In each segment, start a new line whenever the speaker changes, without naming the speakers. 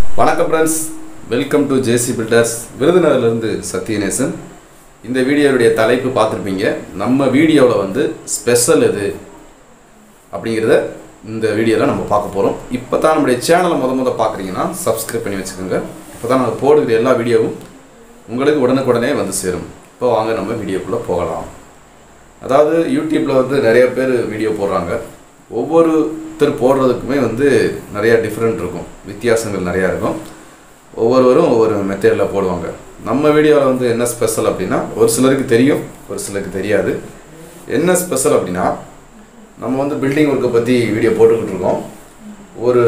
வணக்கம் friends welcome to JC builders விருதுநகர்லேருந்து சத்யநேசன் இந்த வீடியோவுடைய தலைப்பு பார்த்துருப்பீங்க நம்ம வீடியோவில் வந்து ஸ்பெஷல் எது அப்படிங்கிறத இந்த வீடியோவில் நம்ம பார்க்க போகிறோம் இப்போ தான் நம்முடைய சேனலை முத முத பார்க்குறீங்கன்னா சப்ஸ்கிரைப் பண்ணி வச்சுக்கோங்க இப்போ தான் நாங்கள் போடுகிற எல்லா வீடியோவும் உங்களுக்கு உடனுக்குடனே வந்து சேரும் இப்போ வாங்க நம்ம வீடியோக்குள்ளே போகலாம் அதாவது யூடியூப்பில் வந்து நிறைய பேர் வீடியோ போடுறாங்க ஒவ்வொருத்தர் போடுறதுக்குமே வந்து நிறையா டிஃப்ரெண்ட் இருக்கும் வித்தியாசங்கள் நிறையா இருக்கும் ஒவ்வொருவரும் ஒவ்வொரு மெத்தேடில் போடுவாங்க நம்ம வீடியோவில் வந்து என்ன ஸ்பெஷல் அப்படின்னா ஒரு சிலருக்கு தெரியும் ஒரு சிலருக்கு தெரியாது என்ன ஸ்பெஷல் அப்படின்னா நம்ம வந்து பில்டிங் ஒர்க்கை பற்றி வீடியோ போட்டுக்கிட்டு இருக்கோம் ஒரு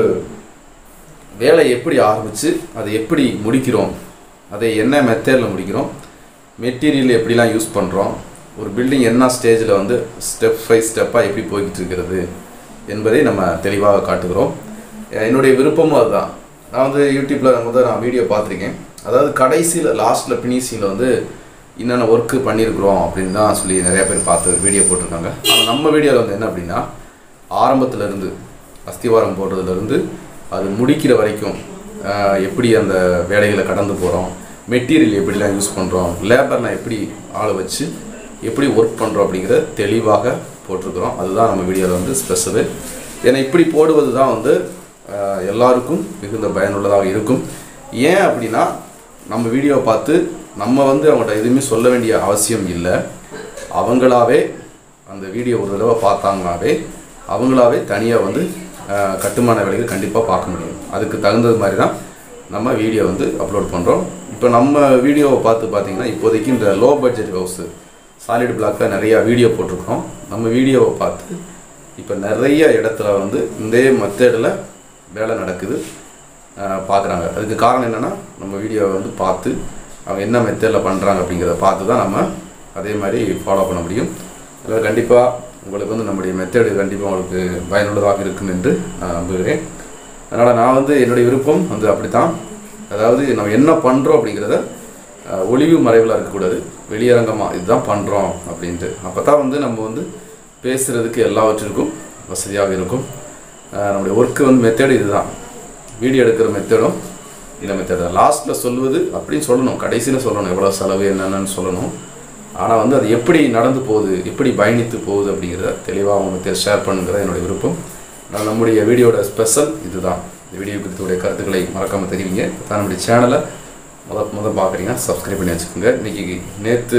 வேலை எப்படி ஆரம்பித்து அதை எப்படி முடிக்கிறோம் அதை என்ன மெத்தேடில் முடிக்கிறோம் மெட்டீரியல் எப்படிலாம் யூஸ் பண்ணுறோம் ஒரு பில்டிங் என்ன ஸ்டேஜில் வந்து ஸ்டெப் பை ஸ்டெப்பாக எப்படி போய்கிட்டு இருக்கிறது என்பதை நம்ம தெளிவாக காட்டுகிறோம் அஹ் என்னுடைய விருப்பமும் அதுதான் நான் வந்து யூடியூப்பில் முதல் நான் வீடியோ பார்த்துருக்கேன் அதாவது கடைசியில் லாஸ்ட்டில் ஃபினிஷிங்கில் வந்து என்னென்ன ஒர்க்கு பண்ணியிருக்கிறோம் அப்படின்னு தான் சொல்லி நிறைய பேர் பார்த்து வீடியோ போட்டிருக்காங்க ஆனால் நம்ம வீடியோவில் வந்து என்ன அப்படின்னா ஆரம்பத்துலேருந்து அஸ்திவாரம் போடுறதுலேருந்து அது முடிக்கிற வரைக்கும் ஆஹ், எப்படி அந்த வேலைகளை கடந்து போகிறோம் மெட்டீரியல் எப்படிலாம் யூஸ் பண்ணுறோம் லேபர்லாம் எப்படி ஆளை வச்சு எப்படி ஒர்க் பண்ணுறோம் அப்படிங்கிறத தெளிவாக போட்டிருக்கிறோம் அதுதான் நம்ம வீடியோவில் வந்து ஸ்பெஷலு ஏன்னா இப்படி போடுவது தான் வந்து ஆஹ், எல்லாருக்கும் மிகுந்த பயனுள்ளதாக இருக்கும் ஏன் அப்படின்னா நம்ம வீடியோவை பார்த்து நம்ம வந்து அவங்கள்ட்ட எதுவுமே சொல்ல வேண்டிய அவசியம் இல்லை அவங்களாவே அந்த வீடியோ ஒரு தடவை பார்த்தாங்கனாவே அவங்களாவே தனியாக வந்து ஆஹ், கட்டுமான வேலைகள் கண்டிப்பாக பார்க்க முடியும் அதுக்கு தகுந்தது மாதிரி தான் நம்ம வீடியோ வந்து அப்லோட் பண்ணுறோம் இப்போ நம்ம வீடியோவை பார்த்து பார்த்தீங்கன்னா இப்போதைக்கு இந்த லோ பட்ஜெட் ஹவுஸு சாலிட் பிளாக்கில் நிறையா வீடியோ போட்டிருக்கோம் நம்ம வீடியோவை பார்த்து இப்போ நிறைய இடத்துல வந்து இந்த மெத்தேடில் வேலை நடக்குது பார்க்குறாங்க அதுக்கு காரணம் என்னென்னா நம்ம வீடியோவை வந்து பார்த்து அவங்க என்ன மெத்தேடில் பண்ணுறாங்க அப்படிங்கிறத பார்த்து தான் நம்ம அதே மாதிரி ஃபாலோ பண்ண முடியும் அதில் கண்டிப்பாக உங்களுக்கு வந்து நம்முடைய மெத்தேடு கண்டிப்பாக உங்களுக்கு பயனுள்ளதாக இருக்கும் என்று நான் நம்புகிறேன் அதனால் நான் வந்து என்னுடைய விருப்பம் வந்து அப்படி தான் அதாவது நம்ம என்ன பண்ணுறோம் அப்படிங்கிறத அஹ், ஒளிவு மறைவில் இருக்கக்கூடாது வெளியரங்கமாக இதுதான் பண்ணுறோம் அப்படின்ட்டு அப்போ தான் வந்து நம்ம வந்து பேசுகிறதுக்கு எல்லாவற்றிற்கும் வசதியாக இருக்கும் அஹ், நம்முடைய ஒர்க்கு வந்து மெத்தேடு இதுதான் வீடியோ எடுக்கிற மெத்தடும் இந்த மெத்தட் லாஸ்ட்டில் சொல்வது அப்படின்னு சொல்லணும் கடைசியில் சொல்லணும் எவ்வளோ செலவு என்னென்னு சொல்லணும் ஆனால் வந்து அது எப்படி நடந்து போகுது எப்படி பயணித்து போகுது அப்படிங்கிறத தெளிவாக அவங்க ஷேர் பண்ணுங்கிறது என்னுடைய விருப்பம் நான் நம்முடைய வீடியோட ஸ்பெஷல் இதுதான் இந்த வீடியோ குறித்துடைய கருத்துக்களை மறக்காமல் தெரிவிங்க தான் நம்முடைய சேனலை முத முத பார்க்குறீங்க சப்ஸ்கிரைப் பண்ணி வச்சுக்கோங்க இன்றைக்கி நேற்று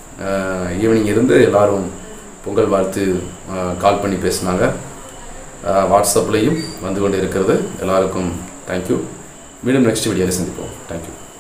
ஈவினிங் இருந்து எல்லாரும் பொங்கல் வாழ்த்து கால் பண்ணி பேசினாங்க வாட்ஸ்அப்லேயும் வந்து கொண்டு இருக்கிறது எல்லாருக்கும் தேங்க்யூ மீண்டும் நெக்ஸ்ட் வீடியோவில் சந்திப்போம் தேங்க்யூ